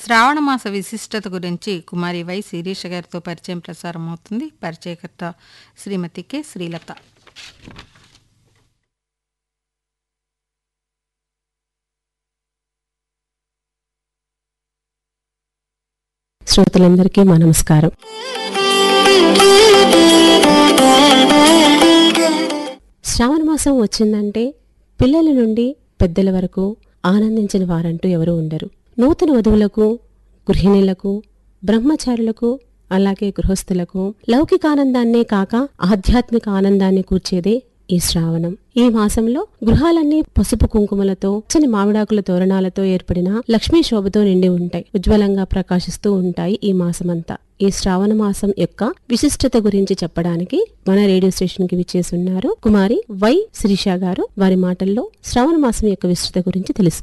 శ్రావణ మాస విశిష్టత గురించి కుమారి వై శిరీష గారితో పరిచయం ప్రసారం అవుతుంది పరిచయకర్త శ్రీమతి కె శ్రీలత శ్రోతలందరికీ మా నమస్కారం శ్రావణ మాసం వచ్చిందంటే పిల్లల నుండి పెద్దల వరకు ఆనందించిన వారంటూ ఎవరు ఉండరు నూతన వధువులకు గృహిణులకు బ్రహ్మచారులకు అలాగే గృహస్థులకు లౌకిక ఆనందాన్నే కాక ఆధ్యాత్మిక ఆనందాన్ని కూర్చేదే ఈ శ్రావణం ఈ మాసంలో గృహాలన్నీ పసుపు కుంకుమలతో పచ్చని మామిడాకుల తోరణాలతో ఏర్పడిన లక్ష్మీ శోభతో నిండి ఉంటాయి ఉజ్వలంగా ప్రకాశిస్తూ ఉంటాయి ఈ మాసమంతా ఈ శ్రావణ మాసం యొక్క విశిష్టత గురించి చెప్పడానికి మన రేడియో స్టేషన్ కి విచ్చేసున్నారు కుమారి వై శిరీష గారు వారి మాటల్లో శ్రావణ మాసం యొక్క విశిష్టత గురించి తెలుసు